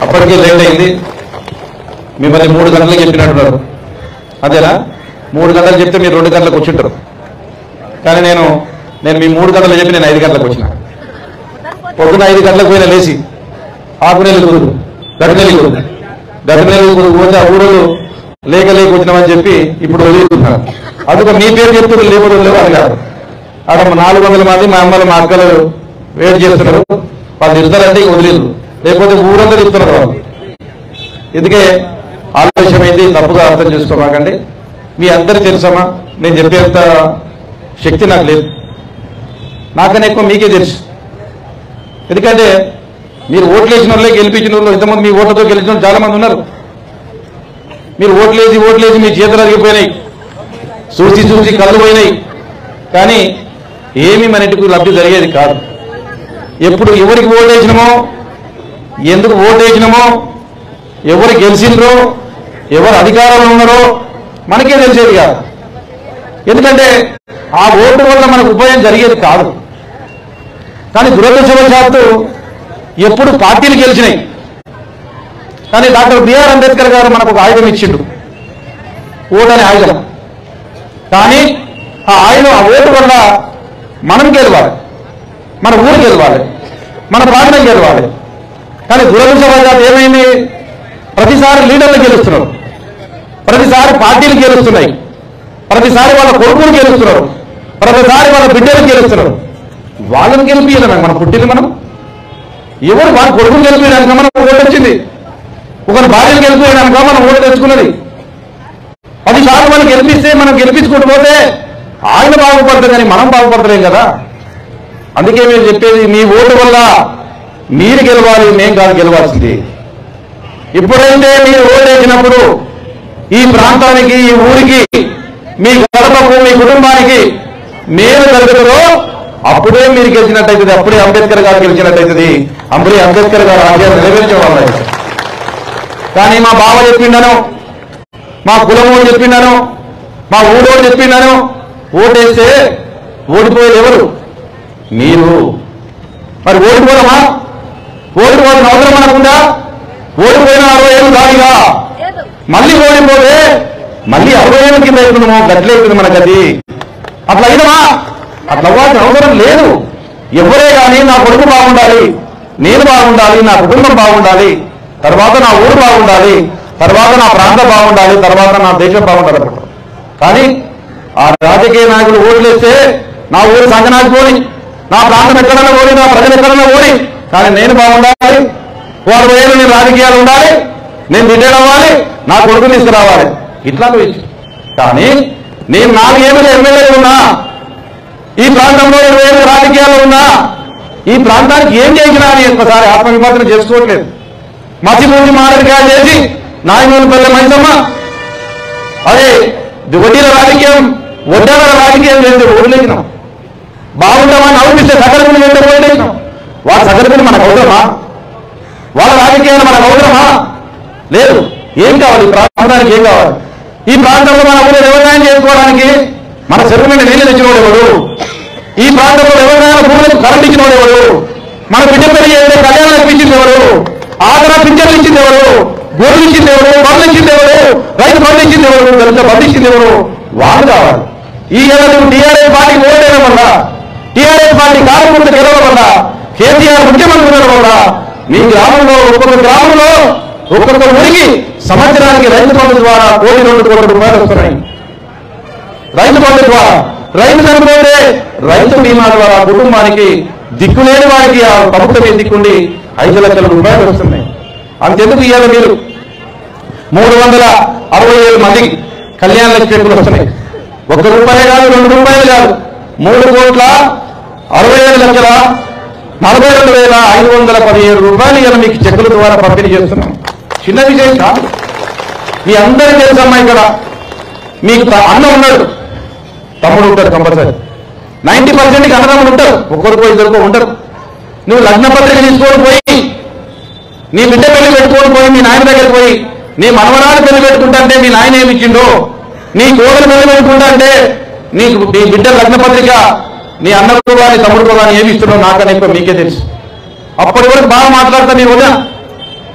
అప్పటికే లేట్ అయింది మిమ్మల్ని మూడు గంటలకు చెప్పినట్టున్నారు అదేనా మూడు గంటలు చెప్తే మీరు రెండు గంటలకు వచ్చింటారు కానీ నేను నేను మీ మూడు గంటలు చెప్పి నేను ఐదు గంటలకు వచ్చిన పొద్దున ఐదు గంటలకు పోయిన లేచి ఆకునేలు కుదురు గడినెలు కుదురు గడినెలు కుదురు పోతే ఆ ఊళ్ళో లేక లేక వచ్చినామని చెప్పి ఇప్పుడు వదులుతున్నారు అందుకు మీ పేరు చెప్తున్నారు లేకపోతే లేవు అని కాదు అక్కడ నాలుగు వందల మంది మా అమ్మలు మా అక్కలు వేడి చేస్తున్నారు వాళ్ళు ఇస్తారంటే వదిలేదు లేకపోతే ఊరందరూ ఇస్తున్నారు వాళ్ళు ఎందుకే ఆలస్యమైంది తప్పుగా అర్థం చేసుకోమాకండి మీ అందరికి తెలుసమ్మా నేను చెప్పేంత శక్తి నాకు లేదు నాకన్నా ఎక్కువ మీకే తెలుసు ఎందుకంటే మీరు ఓట్లు వేసిన వాళ్ళే గెలిపించిన వాళ్ళు ఇంతమంది మీ ఓట్లతో గెలిచిన వాళ్ళు చాలా మంది ఉన్నారు మీరు ఓట్లేసి ఓట్లేసి మీ చేతులు అరిగిపోయినాయి చూసి చూసి కళ్ళు పోయినాయి కానీ ఏమి మన ఇంటికి లబ్ధి జరిగేది కాదు ఎప్పుడు ఎవరికి ఓటేసినామో ఎందుకు ఓటేసినామో ఎవరు గెలిచిండ్రో ఎవరు అధికారంలో ఉన్నారో మనకే తెలిసేది కాదు ఎందుకంటే ఆ ఓటు వల్ల మనకు ఉపయోగం జరిగేది కాదు కానీ దురదృష్టవశాత్తు ఎప్పుడు పార్టీలు గెలిచినాయి కానీ డాక్టర్ బిఆర్ అంబేద్కర్ గారు మనకు ఒక ఆయుధం ఇచ్చిండు ఓటు అనే ఆయుధం కానీ ఆ ఆయుధం ఆ ఓటు వల్ల మనం గెలవాలి మన ఊరు గెలవాలి మన ప్రాంతం గెలవాలి కానీ దురదృష్టవశాత్తు ఏమైంది ప్రతిసారి లీడర్లు గెలుస్తున్నారు ప్రతిసారి పార్టీలు గెలుస్తున్నాయి ప్రతిసారి వాళ్ళ కొడుకులు గెలుస్తున్నారు ప్రతిసారి వాళ్ళ బిడ్డలు గెలుస్తున్నారు వాళ్ళని గెలిపియాలి మనం పుట్టింది మనం ఎవరు వాళ్ళ కొడుకులు గెలిపించడానికి మనం ఓటు వచ్చింది ఒకరి భార్యను గెలిపించడానికి మనం ఓటు తెచ్చుకున్నది పదిసార్లు మనం గెలిపిస్తే మనం గెలిపించుకుంటూ పోతే ఆయన బాగుపడతారు కానీ మనం బాగుపడతలేం కదా అందుకే మేము చెప్పేది మీ ఓటు వల్ల మీరు గెలవాలి మేం కాదు గెలవాల్సింది ఎప్పుడైతే మీరు ఓటేసినప్పుడు ఈ ప్రాంతానికి ఈ ఊరికి మీ గడపకు మీ కుటుంబానికి మేలు జరుగుతుందో అప్పుడే మీరు గెలిచినట్టయితుంది అప్పుడే అంబేద్కర్ గారు గెలిచినట్టయితుంది అప్పుడే అంబేద్కర్ గారు ఆశయాలు నెరవేర్చే వాళ్ళు కానీ మా బావ చెప్పిండను మా కులమోడు చెప్పిండను మా ఊరోడు చెప్పిండను ఓటేస్తే ఓడిపోయేది ఎవరు మీరు మరి ఓడిపోదామా ఓడిపోయిన అవసరం మనకుందా ఓడిపోయిన అరవై ఏళ్ళు దానిగా మళ్ళీ ఓడిపోతే మళ్ళీ అరవై ఏళ్ళ కింద అవుతుందేమో గట్లే అవుతుంది మనకు అది అట్లా అయినమా అట్లా అవ్వాల్సిన అవసరం లేదు ఎవరే కానీ నా కొడుకు బాగుండాలి నేను బాగుండాలి నా కుటుంబం బాగుండాలి తర్వాత నా ఊరు బాగుండాలి తర్వాత నా ప్రాంతం బాగుండాలి తర్వాత నా దేశం బాగుండాలి అనుకుంటారు కానీ ఆ రాజకీయ నాయకులు ఓట్లేస్తే నా ఊరు సంగనాకి పోని నా ప్రాంతం ఎక్కడన్నా పోని నా ప్రజలు ఎక్కడన్నా పోని కానీ నేను బాగుండాలి వారు వేలు నేను రాజకీయాలు ఉండాలి నేను రిటైర్ అవ్వాలి నా కొడుకుని తీసుకురావాలి ఇట్లా వేసి కానీ నేను నాలుగేళ్ళు ఎమ్మెల్యే ఉన్నా ఈ ప్రాంతంలో ఇరవై ఏళ్ళు రాజకీయాలు ఉన్నా ఈ ప్రాంతానికి ఏం చేసినా అని ఒక్కసారి ఆత్మవిమర్శనం చేసుకోవట్లేదు మసిపూసి మారడికాయ చేసి నాయకుల పల్లె మంచమ్మ అదే వడ్డీల రాజకీయం వడ్డాల రాజకీయం చేసి వదిలేసినాం బాగుంటామని అవుపిస్తే సకలకులు ఏంటో వదిలేసినాం వాళ్ళ సకలకులు మనకు అవసరమా వాళ్ళ రాజకీయాలు మనకు అవసరమా లేదు ఏం కావాలి ఈ ప్రాంతానికి ఏం కావాలి ఈ ప్రాంతంలో మన ఊళ్ళో వ్యవసాయం చేసుకోవడానికి మన చెరువు మీద నీళ్లు తెచ్చినోడు ఎవడు ఈ ప్రాంతంలో వ్యవసాయ భూములకు కరెంట్ ఇచ్చినోడు ఎవడు మన బిడ్డ పెళ్లి చేస్తే కళ్యాణం ఇప్పించింది ఎవరు ఆదరణ పింఛన్లు ఇచ్చింది ఎవరు గోర్లు ఇచ్చింది ఎవరు బదులు ఇచ్చింది ఎవరు రైతు బంధు ఇచ్చింది ఎవరు దళిత బంధు ఇచ్చింది ఎవరు వాళ్ళు కావాలి ఈ ఏడాది టీఆర్ఎస్ పార్టీకి ఓటేయడం వల్ల టీఆర్ఎస్ పార్టీ కార్యకర్తలు గెలవడం వల్ల కేసీఆర్ ముఖ్యమంత్రి ఉండడం వల్ల మీ గ్రామంలో ఒక్కొక్క గ్రామంలో ఒక్కొక్క ఊరికి సంవత్సరానికి రైతు బంధు ద్వారా కోటి రెండు కోట్ల రూపాయలు వస్తున్నాయి రైతు బంధు ద్వారా రైతు చనిపోతే రైతు బీమా ద్వారా కుటుంబానికి దిక్కులేని వారికి ఆ ప్రభుత్వమే దిక్కుండి ఐదు లక్షల రూపాయలు వస్తున్నాయి అంతెందుకు ఇవ్వాలి మీరు మూడు వందల అరవై ఏడు మందికి కళ్యాణ లక్ష్మి చెక్కులు వస్తున్నాయి ఒక్క రూపాయలు కాదు రెండు రూపాయలు కాదు మూడు కోట్ల అరవై ఏడు లక్షల నలభై రెండు వేల ఐదు వందల పదిహేడు రూపాయలు ఇలా మీకు చెక్కుల ద్వారా పంపిణీ చేస్తున్నాం చిన్న విషయం కాదు మీ అందరికీ తెలుసమ్మా ఇక్కడ మీకు త- అన్న ఉన్నాడు తమ్ముడు ఉంటాడు కంపల్సరీ నైన్టీ పర్సెంట్కి అన్నదమ్ములు ఉంటారు ఒక్కరికో ఇద్దరికో ఉంటారు నువ్వు లగ్న పత్రిక తీసుకొని పోయి నీ బిడ్డ పెళ్లి పెట్టుకొని పోయి మీ నాయన దగ్గరికి పోయి నీ మనవరాలు పెళ్లి పెట్టుకుంటా అంటే మీ నాయన ఏమి ఇచ్చిండో నీ కోడలు పెళ్లి పెట్టుకుంటా అంటే నీకు నీ బిడ్డ లగ్న పత్రిక నీ అన్నకు కానీ తమ్ముడుకో కానీ ఏమి ఇస్తున్నావు నాకనే ఎక్కువ మీకే తెలుసు అప్పటి వరకు బాగా మాట్లాడతా నీ వదిన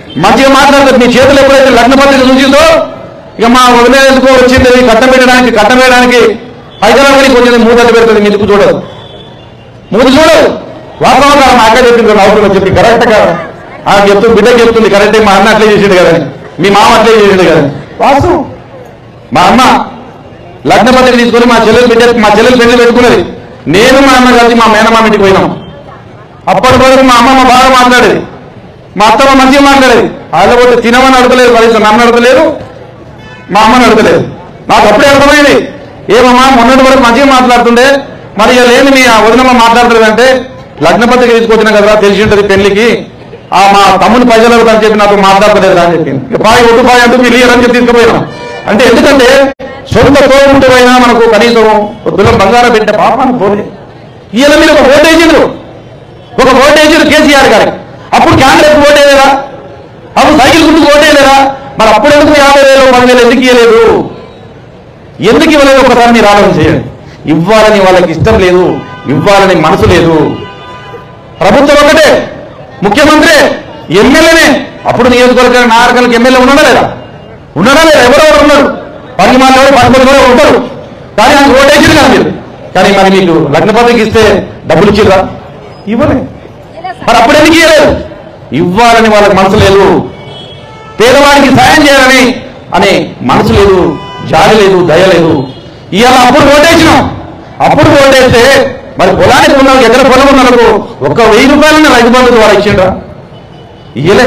మంచిగా మాట్లాడతారు మీ చేతులు ఎప్పుడైతే లగ్న పత్రిక చూసిందో ఇక మా వదిలేందుకు వచ్చింది కట్టం పెట్టడానికి కట్టం వేయడానికి హైదరాబాద్కి కొంచెం మూతలు పెడుతుంది మీదుకు చూడదు మూడు చూడదు వాస్తవం కాదు మా అక్క చెప్పింది నౌకర్లో చెప్పి కరెక్ట్ కాదు ఆ చెప్తుంది బిడ్డ చెప్తుంది కరెక్టే మా అన్న అట్లే చేసిండు కదా మీ మామ అట్లే చేసిండు కదా వాస్తవం మా అమ్మ లగ్న పత్రిక తీసుకొని మా చెల్లెలు బిడ్డ మా చెల్లెలు పెళ్లి పెట్టుకున్నది నేను మా అన్న కలిసి మా మేనమామ ఇంటికి పోయినాం అప్పటి వరకు మా అమ్మమ్మ బాగా మాట్లాడేది మా అత్తమ్మ మంచిగా మాట్లాడేది వాళ్ళ పోతే తినమని అడగలేదు కనీసం నన్ను అడగలేదు మా అమ్మని అడగలేదు నాకు అప్పుడే అర్థమైంది ఏమమ్మా మొన్నటి వరకు మంచిగా మాట్లాడుతుండే మరి ఇక లేని మీ ఆ వదినమ్మ మాట్లాడలేదంటే లగ్న పత్రిక తీసుకొచ్చిన కదా తెలిసి ఉంటుంది పెళ్లికి ఆ మా తమ్ముని పైసలు అని చెప్పి నాతో మాట్లాడలేదు అని చెప్పింది ఇక పాయి ఒడ్డు పాయి అంటూ మీరు అని చెప్పి తీసుకుపోయినాం అంటే ఎందుకంటే సొంత తోడుంటూ మనకు కనీసం ఒక తులం బంగారం పెట్టే పాపాన్ని పోలే ఈయన మీరు ఒక ఓటేజీలు ఒక ఓటేజీలు కేసీఆర్ గారికి అప్పుడు కాంగ్రెస్ ఓటేయలేదా అప్పుడు సైకిల్ గుర్తుకు ఓటేయలేదా మరి అప్పుడు ఎందుకు యాభై వేలు పదివేలు ఎందుకు ఇవ్వలేదు ఎందుకు ఇవ్వలేదు ఒకసారి మీరు ఆలోచన చేయండి ఇవ్వాలని వాళ్ళకి ఇష్టం లేదు ఇవ్వాలని మనసు లేదు ప్రభుత్వం ఒకటే ముఖ్యమంత్రి ఎమ్మెల్యేనే అప్పుడు నియోజకవర్గ నాయకులకు ఎమ్మెల్యే ఉన్నాడా లేదా ఉన్నాడా లేదా ఎవరెవరు ఉన్నారు పది మాట్లాడు పదకొండు కూడా ఉంటారు కానీ నాకు ఓటేసింది కాదు మీరు కానీ మరి మీకు లగ్న పత్రిక ఇస్తే డబ్బులు ఇచ్చిర్రా ఇవ్వలే మరి అప్పుడు ఎందుకు ఇవ్వలేదు ఇవ్వాలని వాళ్ళకి మనసు లేదు పేదవాడికి సాయం చేయాలని అనే మనసు లేదు జాలి లేదు దయ లేదు ఇవాళ అప్పుడు ఓటేసినాం అప్పుడు ఓటేస్తే మరి పొలానికి ఉన్న ఎక్కడ పొలం ఉన్నలకు ఒక్క వెయ్యి రూపాయలన్న రైతు బంధు ద్వారా ఇచ్చిండ్రా ఇయ్యలే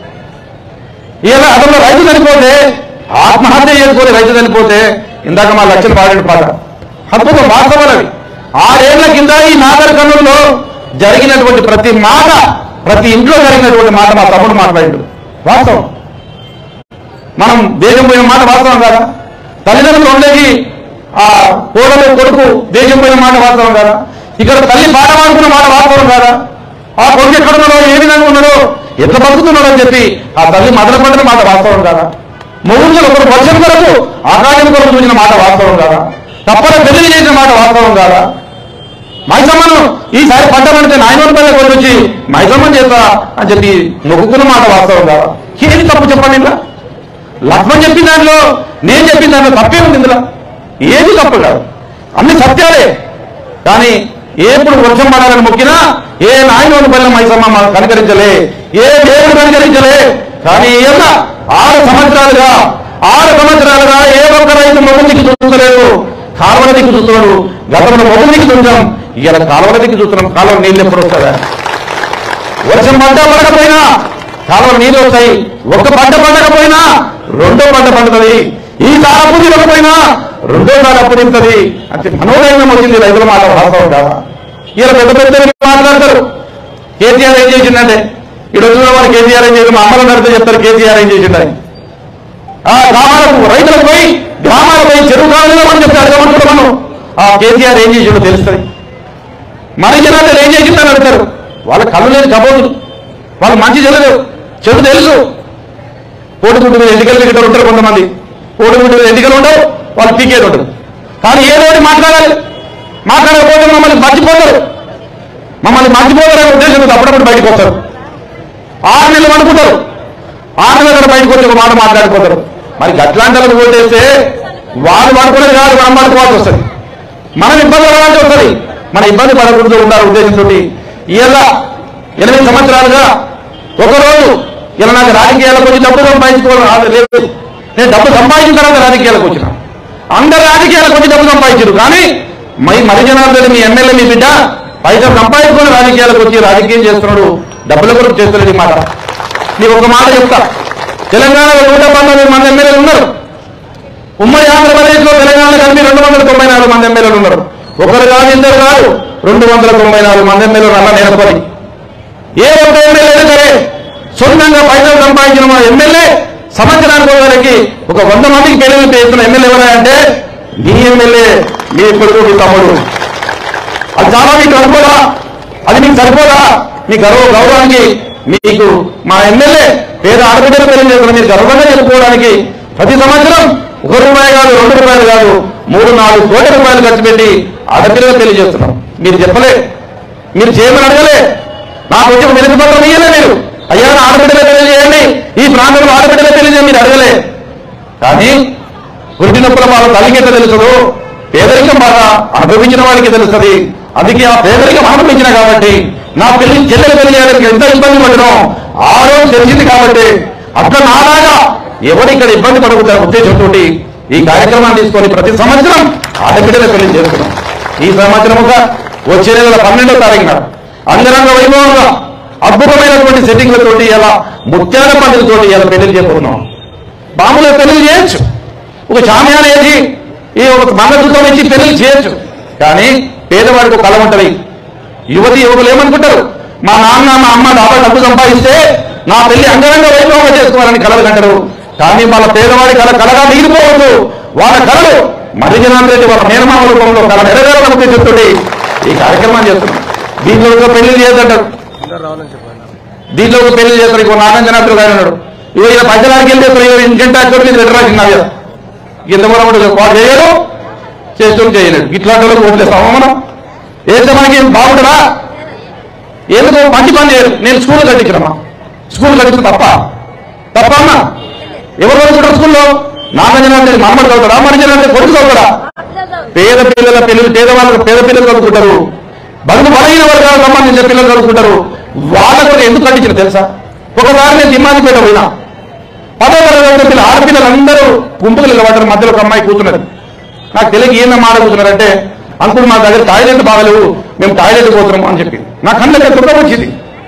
ఇవాళ అతను రైతు చనిపోతే ఆత్మహత్య చేసుకొని రైతు చనిపోతే ఇందాక మా లక్ష్యం పాడిన పాట అద్భుతం వాస్తవాలు అవి ఆరేళ్ల కింద ఈ నాగర్ కర్నూలులో జరిగినటువంటి ప్రతి మాట ప్రతి ఇంట్లో జరిగినటువంటి మాట మా తమ్ముడు మాట్లాడిండు వాస్తవం మనం దేశం పోయిన మాట వాస్తవం కాదా తల్లిదండ్రులు ఉండేది ఆ కోడలు కొడుకు దేశం పోయిన మాట వాస్తవం కాదా ఇక్కడ తల్లి పాట పాడుకున్న మాట వాస్తవం కాదా ఆ కొడుకు ఎక్కడ ఉన్నాడో ఏ విధంగా ఉన్నాడో ఎట్లా బతుకుతున్నాడో అని చెప్పి ఆ తల్లి మొదలు పడిన మాట వాస్తవం కాదా మొగుళ్ళు ఒకరు వర్షం కొరకు ఆకాశం కొరకు చూసిన మాట వాస్తవం కాదా తప్పని పెళ్లి చేసిన మాట వాస్తవం కాదా మైసమ్మను ఈసారి పంట పండితే నాయన పల్లె వచ్చి మైసమ్మని చేస్తా అని చెప్పి మొక్కుకున్న మాట వాస్తవం కాదా ఏది తప్పు చెప్పండి ఇలా లక్ష్మణ్ చెప్పిన దాంట్లో నేను చెప్పిన దాంట్లో తప్పే ఉంది ఇందులో ఏది తప్పు కాదు అన్ని సత్యాలే కానీ ఎప్పుడు వర్షం పడాలని మొక్కినా ఏ నాయనోని పైన మైసమ్మ మాకు కనికరించలే ఏ దేవుడు కనికరించలే కానీ ఏమన్నా ఆరు సంవత్సరాలుగా ఆరు సంవత్సరాలుగా ఏ ఒక్క రైతు మొగ్గు దిక్కు చూస్తలేదు కాలువల దిక్కు చూస్తున్నాడు గతంలో మొగ్గు దిక్కు చూసాం ఇవాళ కాలువల దిక్కు చూస్తున్నాం కాలువ నీళ్ళు ఎప్పుడు వస్తుందా వర్షం పంట పడకపోయినా కాలువ నీళ్ళు వస్తాయి ఒక పంట పండకపోయినా రెండో పంట పండుతుంది ఈ కాలపు తిరగకపోయినా రెండో కాలపు తింటది అంటే మనోదైనం వచ్చింది రైతుల మాట వాస్తవం కాదా ఇలా పెద్ద పెద్ద మాట్లాడతారు కేసీఆర్ ఏం చేసిందంటే ఇక్కడ వచ్చిన వాళ్ళు కేసీఆర్ ఏం చేసి మా అమ్మలు నడితే చెప్తారు కేసీఆర్ ఏం చేసిందని ఆ గ్రామాలకు రైతులకు పోయి గ్రామాలకు పోయి చెరువు కావాలని మనం చెప్తే అడగమంటారు మనం ఆ కేసీఆర్ ఏం చేసిండో తెలుస్తుంది మన జనాలు ఏం చేసిందని అడుగుతారు వాళ్ళ కళ్ళు లేని కబోదులు వాళ్ళు మంచి తెలియదు చెడు తెలుసు కోడిగుడ్డు మీద ఎన్నికలు టికెట్ ఉంటారు కొంతమంది కోడిగుడ్డు మీద ఎన్నికలు ఉండవు వాళ్ళు పీకేది ఉండదు కానీ ఏదో ఒకటి మాట్లాడాలి మాట్లాడకపోతే మమ్మల్ని మర్చిపోతారు మమ్మల్ని మర్చిపోతారనే ఉద్దేశంతో అప్పుడప్పుడు బయటకు వస్తారు ఆరు నెలలు అనుకుంటారు ఆరు నెలలు బయటకు వచ్చి ఒక మాట మాట్లాడిపోతారు మరి గట్లాంటి వాళ్ళకి ఓటేస్తే వాళ్ళు పడుకునేది కాదు మనం పడుకోవాల్సి వస్తుంది మనం ఇబ్బంది పడాల్సి వస్తుంది మన ఇబ్బంది పడకూడదు ఉండాలి ఉద్దేశంతో ఇవాళ ఎనిమిది సంవత్సరాలుగా ఒకరోజు ఇలా నాకు రాజకీయాలకు వచ్చి డబ్బు సంపాదించుకోవడం ఆశ లేదు నేను డబ్బు సంపాదించిన తర్వాత రాజకీయాలకు వచ్చిన అందరు రాజకీయాలకు వచ్చి డబ్బు సంపాదించారు కానీ మై మరి జనార్దన్ మీ ఎమ్మెల్యే మీ బిడ్డ పైసలు సంపాదించుకొని రాజకీయాలకు వచ్చి రాజకీయం చేస్తున్నాడు డబ్బుల కొరకు చేస్తున్నాడు ఈ మాట నీకు ఒక మాట చెప్తా తెలంగాణలో నూట పంతొమ్మిది మంది ఎమ్మెల్యేలు ఉన్నారు ఉమ్మడి ఆంధ్రప్రదేశ్ లో తెలంగాణ కలిపి రెండు వందల తొంభై నాలుగు మంది ఎమ్మెల్యేలు ఉన్నారు ఒకరు కాదు ఇద్దరు కాదు రెండు వందల తొంభై నాలుగు మంది ఎమ్మెల్యేలు అన్న నేర్పడి ఏ ఒక్క ఎమ్మెల్యే సరే సొంతంగా పైసలు సంపాదించిన మా ఎమ్మెల్యే సంవత్సరానికి ఒకరికి ఒక వంద మందికి పెళ్లి చేస్తున్న ఎమ్మెల్యే ఎవరా అంటే మీ ఎమ్మెల్యే మీ కొడుకు మీ తమ్ముడు అది చాలా మీకు సరిపోదా అది మీకు సరిపోదా మీ గౌరవ గౌరవానికి మీకు మా ఎమ్మెల్యే పేద ఆడబిడ్డలు పెళ్లి చేస్తున్న మీరు గర్వంగా చెప్పుకోవడానికి ప్రతి సంవత్సరం ఒక రూపాయి కాదు రెండు రూపాయలు కాదు మూడు నాలుగు కోట్ల రూపాయలు ఖర్చు పెట్టి ఆడపిల్లలు పెళ్లి చేస్తున్నాం మీరు చెప్పలే మీరు చేయమని అడగలే నాకు వచ్చి ఒక వినతి పత్రం ఇయ్యలే మీరు అయ్యా నా ఆడబిడ్డలే పెళ్లి చేయండి ఈ ప్రాంతంలో ఆడబిడ్డలే పెళ్లి చేయండి మీరు అడగలే కానీ పురిటి నొప్పుల బాధ తల్లికి ఎట్లా తెలుసుడు పేదరికం బాధ అనుభవించిన వారికి తెలుస్తుంది అందుకే ఆ పేదరికం అనుభవించిన కాబట్టి నా పెళ్లి చెల్లెలు పెళ్లి చేయడానికి ఎంత ఇబ్బంది పడడం ఆ రోజు తెలిసింది కాబట్టి అట్లా నాలాగా ఎవరు ఇక్కడ ఇబ్బంది పడకుండా ఉద్దేశంతో ఈ కార్యక్రమాన్ని తీసుకొని ప్రతి సంవత్సరం ఆడబిడ్డల పెళ్లి చేస్తున్నాం ఈ సంవత్సరం ఒక వచ్చే నెల పన్నెండో తారీఖున అంగరంగ వైభవంగా అద్భుతమైనటువంటి సెట్టింగ్లతోటి ఇలా ముత్యాల పండుగతోటి ఇలా పెళ్లి చేయబోతున్నాం మామూలుగా పెళ్లి చేయొచ్చు ఒక చామ్యాన్ని వేసి ఈ ఒక మంగళసూత్రం ఇచ్చి పెళ్లి చేయొచ్చు కానీ పేదవాడికి ఒక కళ ఉంటది యువతి యువకులు ఏమనుకుంటారు మా నాన్న మా అమ్మ డాబా డబ్బు సంపాదిస్తే నా పెళ్లి అంగరంగ వైభవంగా చేసుకోవాలని కలలు కంటారు కానీ వాళ్ళ పేదవాడి కళ కలగా మిగిలిపోవద్దు వాళ్ళ కళలు మరిజనాన్ రెడ్డి వాళ్ళ మేనమామ రూపంలో కళ నెరవేరాలని ఉద్దేశంతో ఈ కార్యక్రమాన్ని చేస్తున్నాం దీంట్లో ఒక పెళ్లి చేయదంటారు దీంట్లో ఒక పెళ్లి చేస్తారు ఇంకో నాగంజనాథుడు ఆయన ఉన్నాడు ఇవో ఇలా పంచడానికి వెళ్ళి చేస్తారు ఇవో ఇంకంటే అక్కడ మీద లెటర్ రాసింది కదా కింద కూడా ఉంటుంది వాడు చేయరు చేస్తూ చేయలేడు ఇట్లాంటి వాళ్ళకి ఓట్లేస్తామా మనం వేస్తే మనకి ఏం బాగుంటుందా ఎందుకు మంచి పని చేయరు నేను స్కూల్ కట్టించినమ్మా స్కూల్ కట్టించిన తప్ప తప్ప అమ్మా ఎవరు చదువుకుంటారు స్కూల్లో నాగంజనాథుడు మనమడు చదువుతాడా మరిజనాథుడు కొడుకు చదువుతాడా పేద పిల్లల పిల్లలు పేదవాళ్ళకు పేద పిల్లలు చదువుకుంటారు బడుగు బలహీన వర్గాలకు సంబంధించిన పిల్లలు చదువుకుంటారు వాళ్ళకు ఎందుకు కట్టించిన తెలుసా ఒకసారి నేను దిమ్మాదిపేట పోయినా పదో తరగతి పిల్లలు ఆడపిల్లలందరూ గుంపులు నిలబడ్డారు మధ్యలో ఒక అమ్మాయి కూర్చున్నది నాకు తెలియక ఏం మాట కూర్చున్నారంటే అంకుల్ మా దగ్గర టాయిలెట్ బాగలేవు మేము టాయిలెట్ పోతున్నాము అని చెప్పి నా కళ్ళకి దుఃఖం వచ్చింది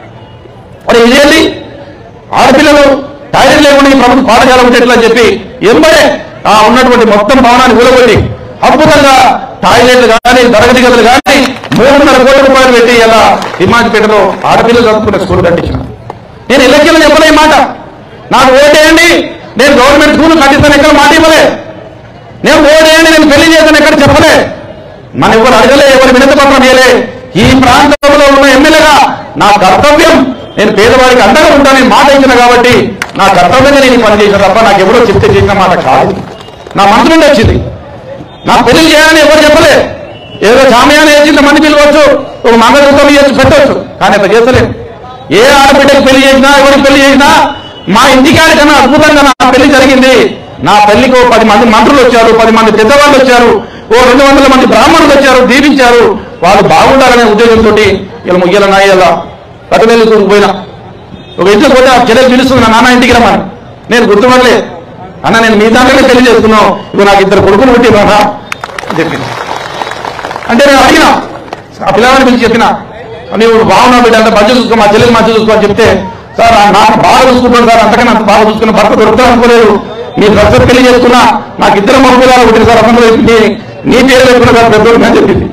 మరి ఇదేంటి ఆడపిల్లలు టాయిలెట్ లేకుండా ఈ ప్రభుత్వ పాఠశాల ఉంటే ఎట్లా అని చెప్పి ఎంబడే ఆ ఉన్నటువంటి మొత్తం భవనాన్ని కూలగొట్టి అద్భుతంగా టాయిలెట్లు కానీ తరగతి గదులు కానీ మూడున్నర కోట్ల రూపాయలు పెట్టి ఇలా హిమాజ్పేటలో ఆడపిల్లలు చదువుకునే స్కూల్ కట్టించిన నేను ఎలక్షన్లు చెప్పలే ఈ మాట నాకు ఓటేయండి నేను గవర్నమెంట్ స్కూల్ కట్టిస్తాను ఎక్కడ మాట ఇవ్వలే నేను ఓటేయండి నేను పెళ్లి చేస్తాను ఎక్కడ చెప్పలే మన ఎవరు అడగలే ఎవరు వినతి పత్రం చేయలే ఈ ప్రాంతంలో ఉన్న ఎమ్మెల్యేగా నా కర్తవ్యం నేను పేదవాడికి అండగా ఉంటానని మాట ఇచ్చిన కాబట్టి నా కర్తవ్యంగా నేను ఈ పని చేసిన తప్ప నాకు ఎవరో చెప్తే చేసిన మాట కాదు నా మనసు నుండి వచ్చింది నా పెళ్లి చేయాలని ఎవరు చెప్పలే ఏదో సామయాన్ని వేసి మంది పిలవచ్చు ఒక మంగళసూత్రం చేసి పెట్టవచ్చు కానీ అట్లా చేస్తలేదు ఏ ఆడబిడ్డకి పెళ్లి చేసినా ఎవరికి పెళ్లి చేసినా మా ఇంటికాడి కన్నా అద్భుతంగా నా పెళ్లి జరిగింది నా పెళ్లికి ఓ పది మంది మంత్రులు వచ్చారు పది మంది పెద్దవాళ్ళు వచ్చారు ఓ రెండు వందల మంది బ్రాహ్మణులు వచ్చారు దీవించారు వాళ్ళు బాగుండాలనే ఉద్దేశంతో ఇలా ముగ్గుల నాయ్యాల కట్టనెల్లి పోయినా ఒక ఇంటికి పోతే ఆ చెల్లెలు పిలుస్తుంది నా నాన్న ఇంటికి రమ్మని నేను గుర్తుపడలే అన్న నేను మీ దాంట్లోనే పెళ్లి చేసుకున్నావు ఇవి నాకు ఇద్దరు కొడుకులు పుట్టి బాగా అని చెప్పింది అంటే నేను అడిగినా ఆ పిల్లవాడిని పిలిచి చెప్పిన నీవు బాగున్నావు బిడ్డ అంటే మంచి చూసుకో మా చెల్లెలు మంచి చూసుకో అని చెప్తే సార్ ఆ నాకు బాగా చూసుకుంటాడు సార్ అంతకన్నా అంత బాగా చూసుకున్న భర్త దొరుకుతా అనుకోలేదు మీ భర్త పెళ్లి చేసుకున్నా నాకు ఇద్దరు మగ పిల్లలు పుట్టిన సార్ అందులో నీ నీ పేరు పెట్టుకున్న సార్ పెద్దోడు అని చెప్పింది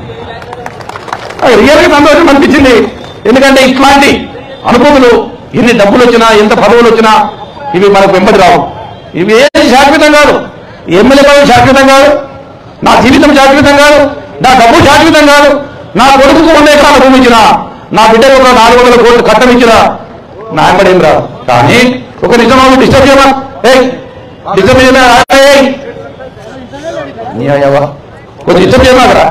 అది రియల్ గా సంతోషం అనిపించింది ఎందుకంటే ఇట్లాంటి అనుభూతులు ఎన్ని డబ్బులు వచ్చినా ఎంత పదవులు వచ్చినా ఇవి మనకు వెంబడి రావు ఇవి ఏది శాశ్వతం కాదు ఎమ్మెల్యే పదవి శాశ్వతం కాదు నా జీవితం శాశ్వతం కాదు నా డబ్బు శాశ్వతం కాదు నా కొడుకుకు వంద ఎకరాల భూమి ఇచ్చిన నా బిడ్డకు ఒక నాలుగు వందల కోట్లు కట్టం ఇచ్చిన నా వెంబడి ఏం రాదు కానీ ఒక నిజమా డిస్టర్బ్ చేయమా ఏయ్ డిస్టర్బ్ చేయమా ఏయ్ నీ అయ్యవా కొంచెం డిస్టర్బ్ చేయమా అక్కడ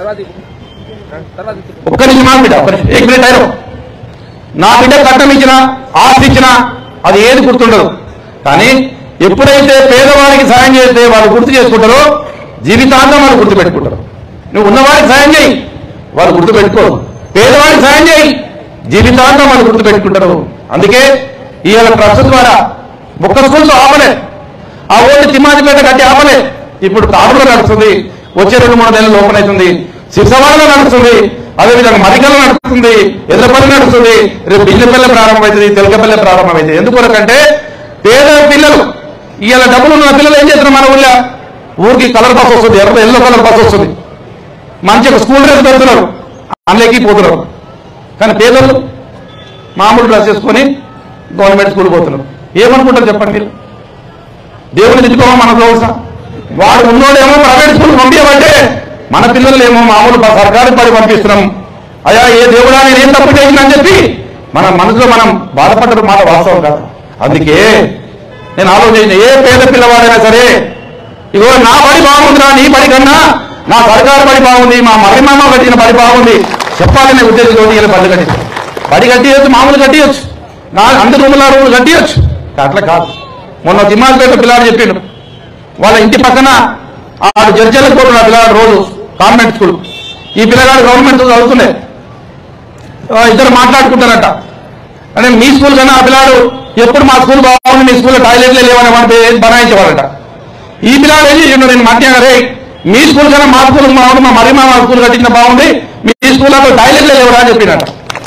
ఒక్క నిమిషం మా బిడ్డ ఒక్క నిమిషం ఏక్ మినిట్ అయినా నా బిడ్డ కట్టం ఇచ్చినా ఆస్తి ఇచ్చినా అది ఏది గుర్తుండదు కానీ ఎప్పుడైతే పేదవాడికి సాయం చేస్తే వాళ్ళు గుర్తు చేసుకుంటారో జీవితాంతం వాళ్ళు గుర్తు పెట్టుకుంటారు నువ్వు ఉన్నవాడికి సాయం చేయి వాళ్ళు గుర్తు పెట్టుకోరు పేదవాడికి సాయం చేయి జీవితాంతం వాళ్ళు గుర్తు పెట్టుకుంటారు అందుకే ఇవాళ ట్రస్ట్ ద్వారా ఒక్క స్కూల్తో ఆపలే ఆ ఓటు తిమ్మాజిపేట కట్టి ఆపలే ఇప్పుడు తాడులో నడుస్తుంది వచ్చే రెండు మూడు నెలలు ఓపెన్ అవుతుంది శివసవాడలో నడుస్తుంది అదేవిధంగా మరికల్లో నడుస్తుంది ఎర్రపల్లి నడుస్తుంది రేపు బిల్లపల్లె ప్రారంభమవుతుంది తెలకపల్లె ప్రారంభమవుతుంది ఎందుకొరకంటే పేద పిల్లలు ఇవాళ డబ్బులు ఉన్న పిల్లలు ఏం చేస్తున్నారు మన ఊళ్ళో ఊరికి కలర్ బస్ వస్తుంది ఎర్ర ఎల్లో కలర్ బస్ వస్తుంది మంచిగా స్కూల్ డ్రెస్ పెడుతున్నారు అందులోకి పోతున్నారు కానీ పేదలు మామూలు డ్రెస్ చేసుకొని గవర్నమెంట్ స్కూల్ పోతున్నారు ఏమనుకుంటారు చెప్పండి మీరు దేవుని తెచ్చుకోమా మన అవసరం వాడు ఉన్నోడేమో ప్రైవేట్ స్కూల్ పంపించమంటే మన పిల్లలు ఏమో మామూలు ప- సర్కారు పడి పంపిస్తున్నాం అయ్యా ఏ దేవుడా నేను ఏం తప్పు చేసినా అని చెప్పి మన మనసులో మనం బాధపడ్డ మాట వాస్తవం కాదు అందుకే నేను ఆలోచించిన ఏ పేద పిల్లవాడైనా సరే ఇగో నా బడి బాగుందిరా నీ బడి కన్నా నా సర్కారు బడి బాగుంది మా మరిమామ కట్టిన బడి బాగుంది చెప్పాలనే ఉద్దేశంతో ఇలా బడి కట్టించారు బడి కట్టియచ్చు మామూలు కట్టియచ్చు నా అందరి రూముల రూములు కట్టియచ్చు అట్లా కాదు మొన్న తిమ్మాలపేట పిల్లాడు చెప్పిండు వాళ్ళ ఇంటి పక్కన ఆడు జడ్జలకు పోతున్నాడు పిల్లగాడు రోజు కాన్వెంట్ స్కూల్ ఈ పిల్లగాడు గవర్నమెంట్ స్కూల్ చదువుతుండే ఆ, ఇద్దరు మాట్లాడుకుంటారట అంటే మీ స్కూల్ కన్నా ఆ పిల్లాడు ఎప్పుడు మా స్కూల్ బాగుంది మీ స్కూల్లో టాయిలెట్లే లేవని వాడిని బనాయించేవారట ఈ పిల్లాడు ఏం చేసిండు నేను మధ్యాహ్నం రే మీ స్కూల్ కన్నా మా స్కూల్ బాగుంది మా మరి మా స్కూల్ కట్టించిన బాగుంది మీ స్కూల్లో టాయిలెట్లే లేవరా అని చెప్పినట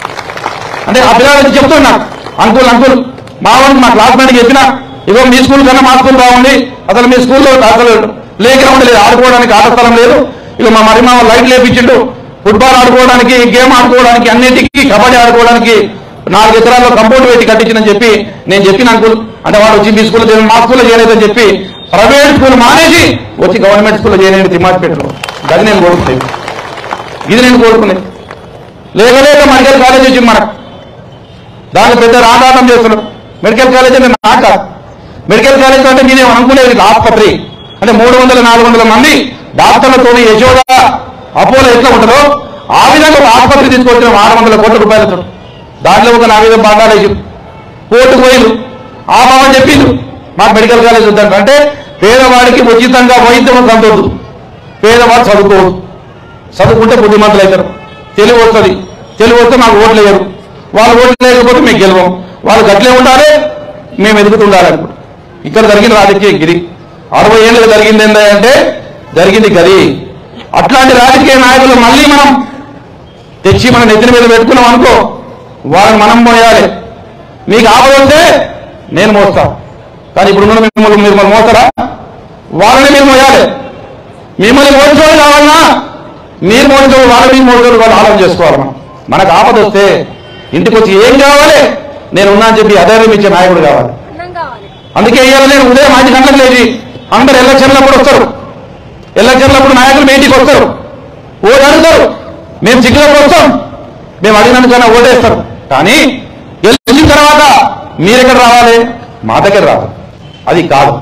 అంటే ఆ పిల్లాడు చెప్తున్నా అంకుల్ అంకుల్ మా వాడికి మా క్లాస్మేట్కి చెప్పిన ఇగో మీ స్కూల్ కన్నా మా స్కూల్ బాగుంది అసలు మీ స్కూల్లో అసలు ప్లే గ్రౌండ్ లేదు ఆడుకోవడానికి ఆట స్థలం లేదు ఇక మా మరి మా లైట్ లేపించిండు ఫుట్బాల్ ఆడుకోవడానికి గేమ్ ఆడుకోవడానికి అన్నిటికీ కబడ్డీ ఆడుకోవడానికి నాలుగు ఎకరాల్లో కంపౌండ్ పెట్టి కట్టించిందని చెప్పి నేను చెప్పిన అంకుల్ అంటే వాడు వచ్చి మీ స్కూల్లో చేయలేదు మా స్కూల్లో చేయలేదని చెప్పి ప్రైవేట్ స్కూల్ మానేసి వచ్చి గవర్నమెంట్ స్కూల్లో చేయలేదు తిమ్మాటిపేటలో అది నేను కోరుకునేది ఇది నేను కోరుకునేది లేక లేక మెడికల్ కాలేజ్ వచ్చింది మనకు దాన్ని పెద్ద రాధాటం చేస్తున్నాడు మెడికల్ కాలేజ్ అంటే నాకు కాదు మెడికల్ కాలేజ్ అంటే నేనే అనుకునేది ఇది ఆసుపత్రి అంటే మూడు వందల నాలుగు వందల మంది డాక్టర్లతో యశోద అపోలో ఎట్లా ఉంటుందో ఆ విధంగా ఒక ఆసుపత్రి తీసుకొచ్చిన ఆరు వందల కోట్ల రూపాయలతో దాంట్లో ఒక నా మీద బాగాలేసి కోర్టుకు పోయిండు ఆ బాబా చెప్పిండు మాకు మెడికల్ కాలేజ్ వద్దంట అంటే పేదవాడికి ఉచితంగా వైద్యం అందొద్దు పేదవాడు చదువుకోవద్దు చదువుకుంటే బుద్ధిమంతులు అవుతారు తెలివి వస్తుంది తెలివి వస్తే మాకు ఓట్లు వేయరు వాళ్ళు ఓట్లు లేకపోతే మేము గెలవం వాళ్ళు గట్లే ఉండాలి మేము ఎదుగుతుండాలి అనుకుంటాం ఇక్కడ జరిగిన రాజకీయ గిరి అరవై ఏళ్ళకి జరిగింది ఏంటంటే జరిగింది గది అట్లాంటి రాజకీయ నాయకులు మళ్ళీ మనం తెచ్చి మన నెత్తిన మీద పెట్టుకున్నాం అనుకో వాళ్ళని మనం మోయాలి మీకు ఆపద వస్తే నేను మోస్తా కానీ ఇప్పుడు ఉన్న మిమ్మల్ని మీరు మనం మోస్తారా వాళ్ళని మీరు మోయాలి మిమ్మల్ని మోసోడు కావాలన్నా మీరు మోసోడు వాళ్ళ మీరు మోసోడు వాళ్ళు ఆలోచన చేసుకోవాలి మనం మనకు ఆపద వస్తే ఇంటికి వచ్చి ఏం కావాలి నేను ఉన్నా అని చెప్పి అధైర్యం ఇచ్చే నాయకుడు కావాలి అన్నం కావాలి అందుకే ఇవాళ నేను ఉదయం ఐదు గంటలకు లేచి అందరు ఎలక్షన్లప్పుడు వస్తారు ఎలక్షన్లప్పుడు నాయకులు మీ ఇంటికి వస్తారు ఓటు అడుగుతారు మేము చిక్కులకు వస్తాం మేము అడిగినందుకన్నా ఓటేస్తారు కానీ గెలిచిన తర్వాత మీరెక్కడ రావాలి మా దగ్గర రావాలి అది కాదు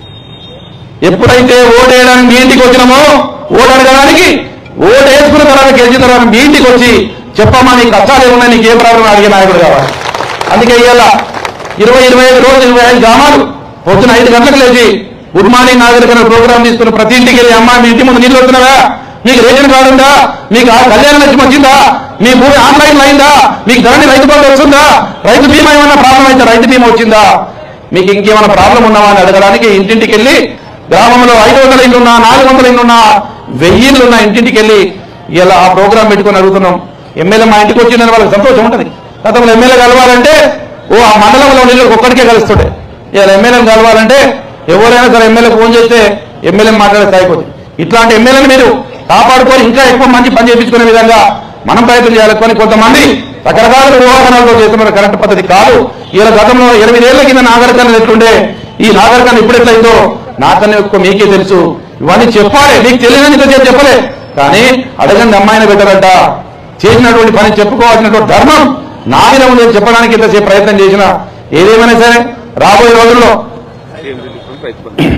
ఎప్పుడైతే ఓటు వేయడానికి మీ ఇంటికి వచ్చినామో ఓటు అడగడానికి ఓటు వేసుకున్న తర్వాత గెలిచిన తర్వాత మీ ఇంటికి వచ్చి చెప్పమ్మా నీకు కష్టాలు ఏమున్నాయి నీకు ఏ ప్రాబ్లం అడిగే నాయకుడు కావాలి అందుకే ఇవాళ ఇరవై ఇరవై ఐదు రోజులు ఇరవై ఐదు గ్రామాలు పొద్దున ఐదు గంటలకు లేచి గుడ్ మార్నింగ్ నాగరికన ప్రోగ్రామ్ తీసుకుని ప్రతి ఇంటికి వెళ్ళి అమ్మా మీ ఇంటి ముందు నీళ్ళు వస్తున్నావా మీకు రేషన్ కార్డు ఉందా మీకు ఆ కళ్యాణ లక్ష్మి వచ్చిందా మీ భూమి ఆన్లైన్ అయిందా మీకు ధరణి రైతు బంధు వస్తుందా రైతు బీమా ఏమైనా ప్రాబ్లం అయితే రైతు బీమా వచ్చిందా మీకు ఇంకేమైనా ప్రాబ్లం ఉన్నావా అని అడగడానికి ఇంటింటికి వెళ్ళి గ్రామంలో ఐదు వందల ఇల్లున్నా నాలుగు వందల ఇల్లున్నా వెయ్యి ఇల్లున్నా ఇంటింటికి వెళ్ళి ఇలా ఆ ప్రోగ్రాం పెట్టుకొని అడుగుతున్నాం ఎమ్మెల్యే మా ఇంటికి వచ్చిందని వాళ్ళకి సంతోషం ఉంటుంది గతంలో ఎమ్మెల్యే కలవాలంటే ఓ ఆ మండలంలో నీళ్ళు ఒక్కడికే కలుస్తుండే ఇలా ఎమ్మెల్యేని కలవాలంటే ఎవరైనా సరే ఎమ్మెల్యే ఫోన్ చేస్తే ఎమ్మెల్యే మాట్లాడే స్థాయికి వచ్చింది ఇట్లాంటి ఎమ్మెల్యేని మీరు కాపాడుకొని ఇంకా ఎక్కువ మంచి పని చేయించుకునే విధంగా మనం ప్రయత్నం చేయాలి కొన్ని కొంతమంది రకరకాల ఊహాగానాలతో చేస్తున్న కరెక్ట్ పద్ధతి కాదు ఇలా గతంలో ఎనిమిదేళ్ల కింద నాగరికరణ ఎట్లుండే ఈ నాగరికరణ ఇప్పుడు ఎట్లయిందో నాకన్నా ఎక్కువ మీకే తెలుసు ఇవన్నీ చెప్పాలి మీకు తెలియదని ఇంతసేపు చెప్పలే కానీ అడగండి అమ్మాయిని పెట్టరంట చేసినటువంటి పని చెప్పుకోవాల్సినటువంటి ధర్మం నా మీద ఉంది చెప్పడానికి ఇంతసేపు ప్రయత్నం చేసిన ఏదేమైనా సరే రాబోయే రోజుల్లో సేమ్ రిలీఫ్ రైతు బంధు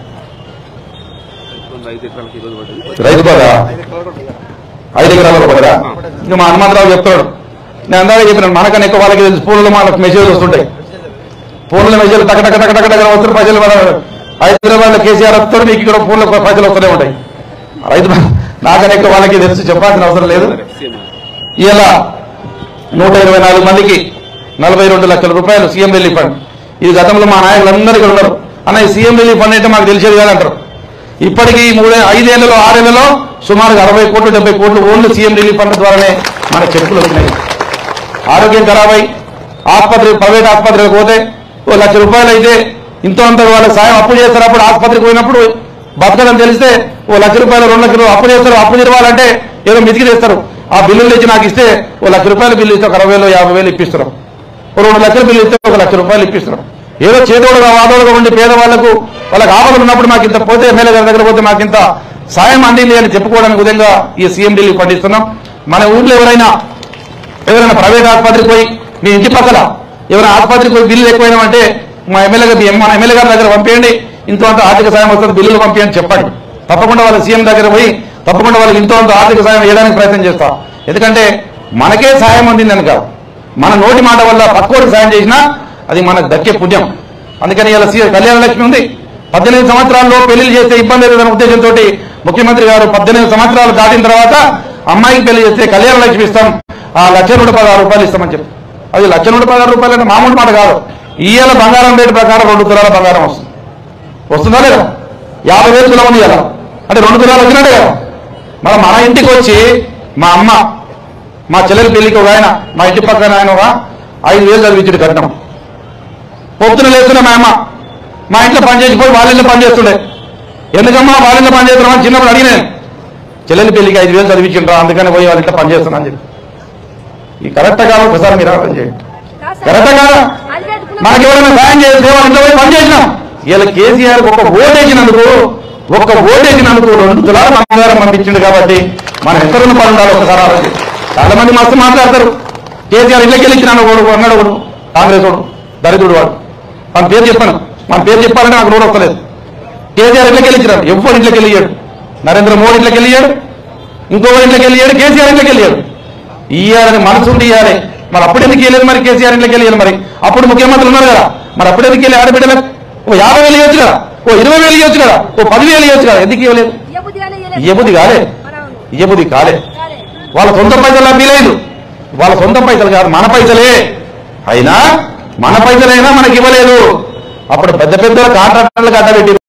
రైతు బంధు ఐదు ఎకరాలకు ఈరోజు పడ్డది రైతు బాగా ఐదు ఎకరాలకు పడరా ఇంకా మా హనుమంతరావు చెప్తాడు నేను అందాక చెప్పినాను మనకన్నా ఎక్కువ వాళ్ళకి తెలుసు ఫోన్లో మనకు మెసేజ్ వస్తుంటాయి ఫోన్లో మెసేజ్ టక టక టక టక టక వస్తున్న ప్రజలు మన హైదరాబాద్ లో కేసీఆర్ వస్తారు మీకు ఇక్కడ ఫోన్లో ప్రజలు వస్తూనే ఉంటాయి రైతు బ- నాకన్నా ఎక్కువ వాళ్ళకి తెలుసు చెప్పాల్సిన అవసరం లేదు సేమ్ ఇలా నూట ఇరవై నాలుగు మందికి నలభై రెండు లక్షల రూపాయలు సీఎం రిలీఫ్ ఫండ్ ఇది గతంలో మా నాయకులందరూ ఇక్కడ ఉన్నారు అన్న ఈ సీఎం రిలీఫ్ ఫండ్ అంటే మాకు తెలిసేది కాదంటారు ఇప్పటికీ ఈ మూడే ఐదేళ్లలో ఆరేళ్లలో సుమారుగా అరవై కోట్లు డెబ్బై కోట్లు ఓన్లీ సీఎం రిలీఫ్ ఫండ్ ద్వారానే మన చెక్కులు వచ్చినాయి ఆరోగ్యం ఖరాబై ఆసుపత్రి ప్రైవేట్ ఆసుపత్రికి పోతే ఓ లక్ష రూపాయలు అయితే ఇంతో అంత వాళ్ళకి సాయం అప్పు చేస్తారు అప్పుడు ఆసుపత్రికి పోయినప్పుడు బతకడం తెలిస్తే ఓ లక్ష రూపాయలు రెండు లక్షలు అప్పు చేస్తారు అప్పు తెరవాలంటే ఏదో మితికి తెస్తారు ఆ బిల్లులు తెచ్చి నాకు ఇస్తే ఓ లక్ష రూపాయల బిల్లు ఇస్తే ఒక అరవై వేలు యాభై వేలు ఇప్పిస్తున్నాం ఓ రెండు లక్షల బిల్లు ఇస్తే ఒక లక్ష రూపాయలు ఇప్పిస్తున్నాం ఏదో చేదోడుగా వాదోడుగా ఉండి పేదవాళ్లకు వాళ్ళకి ఆపదలు ఉన్నప్పుడు మాకు ఇంత పోతే ఎమ్మెల్యే గారి దగ్గర పోతే మాకు ఇంత సాయం అందింది అని చెప్పుకోవడానికి విధంగా ఈ సీఎం రిలీఫ్ పండిస్తున్నాం మన ఊర్లో ఎవరైనా ఎవరైనా ప్రైవేట్ ఆసుపత్రికి పోయి మీ ఇంటి పక్కల ఎవరైనా ఆసుపత్రికి పోయి బిల్లు ఎక్కువైనామంటే మా ఎమ్మెల్యే గారి మన ఎమ్మెల్యే గారి దగ్గర పంపేయండి ఇంతో అంత ఆర్థిక సాయం వస్తుంది బిల్లులు పంపించండి చెప్పండి తప్పకుండా వాళ్ళ సీఎం దగ్గర పోయి తప్పకుండా వాళ్ళకి ఇంతో అంత ఆర్థిక సాయం వేయడానికి ప్రయత్నం చేస్తాం ఎందుకంటే మనకే సాయం అందిందని కాదు మన నోటి మాట వల్ల పక్కోడికి సాయం చేసినా అది మనకు దక్కే పుణ్యం అందుకని ఇలా సీ- కళ్యాణ లక్ష్మి ఉంది పద్దెనిమిది సంవత్సరాల్లో పెళ్లి చేస్తే ఇబ్బంది లేదనే ఉద్దేశంతో ముఖ్యమంత్రి గారు పద్దెనిమిది సంవత్సరాలు దాటిన తర్వాత అమ్మాయికి పెళ్లి చేస్తే కళ్యాణ లక్ష్మి ఇస్తాం ఆ లక్ష నూట పదహారు రూపాయలు ఇస్తామని చెప్పి అది లక్ష నూట పదహారు రూపాయలు అంటే మామూలు మాట కాదు ఇయ్యాల బంగారం రేటు ప్రకారం రెండు తులాల బంగారం వస్తుంది వస్తుందా లేదా యాభై వేలు తులం ఉంది కదా అంటే రెండు తులాలు వచ్చినట్టే కదా మరి మన ఇంటికి వచ్చి మా అమ్మ మా చెల్లెలి పెళ్లికి ఒక ఆయన మా ఇంటి పక్కన ఆయన ఒక ఐదు వేలు చదివించుడు కట్నం పొద్దున లేస్తున్నా మా అమ్మ మా ఇంట్లో పని చేసిపోయి వాళ్ళ ఇంట్లో పని చేస్తుండే ఎందుకమ్మా వాళ్ళ ఇంట్లో పని చేస్తున్నామని చిన్నప్పుడు అడిగినాను చెల్లెలి పెళ్లికి ఐదు వేలు చదివించిండ్రా అందుకని పోయి వాళ్ళ ఇంట్లో పని చేస్తున్నా అని చెప్పి ఈ కరెక్ట్ కాదు ఒకసారి మీరు ఆలోచన చేయండి కరెక్ట్ కాదా మనకి ఎవరైనా సాయం చేస్తే వాళ్ళ ఇంట్లో పోయి పని చేసినాం ఇలా కేసీఆర్ ఒక ఓటేసినందుకు ఒక్క ఓటేసినందుకు రెండు తులాల బంగారం పంపించిండు కాబట్టి మనం ఎక్కడున్న పని ఉండాలి ఒకసారి ఆలోచన చాలా మంది మస్తు మాట్లాడతారు కేసీఆర్ ఇళ్ళకి వెళ్ళి ఇచ్చినాను ఒకడు అన్నాడు ఒకడు కాంగ్రెస్ వాడు దరిద్రుడు వాడు మన పేరు చెప్పాను మన పేరు చెప్పాలంటే నాకు నోడు వస్తలేదు కేసీఆర్ ఇంట్లోకి వెళ్ళి ఇచ్చినాడు ఎవరు ఇంట్లోకి వెళ్ళియాడు నరేంద్ర మోడీ ఇంట్లోకి వెళ్ళియాడు ఇంకొకరి ఇంట్లోకి వెళ్ళియాడు కేసీఆర్ ఇంట్లోకి వెళ్ళియాడు ఇయ్యాలని మనసు ఉండి ఇయ్యాలి మరి అప్పుడు ఎందుకు వెళ్ళలేదు మరి కేసీఆర్ ఇంట్లోకి వెళ్ళాలి మరి అప్పుడు ముఖ్యమంత్రి ఉన్నారు కదా మరి అప్పుడు ఎందుకు వెళ్ళి ఆడబిడ్డలకు ఓ యాభై వేలు ఇవ్వచ్చు కదా ఓ ఇరవై వేలు ఇవ్వచ్చు కదా ఓ పదివేలు ఇవ్వచ్చు కదా ఎందుకు ఇవ్వలేదు ఇయ్యబుద్ధి కాలే ఇయ్యబుద్ధి కాలే వాళ్ళ సొంత పైసలు ఫీలైంది వాళ్ళ సొంత పైసలు కాదు మన పైసలే అయినా మన పైసలైనా మనకి ఇవ్వలేదు అప్పుడు పెద్ద పెద్ద కాంట్రాక్టర్లకు అడ్డబెట్టి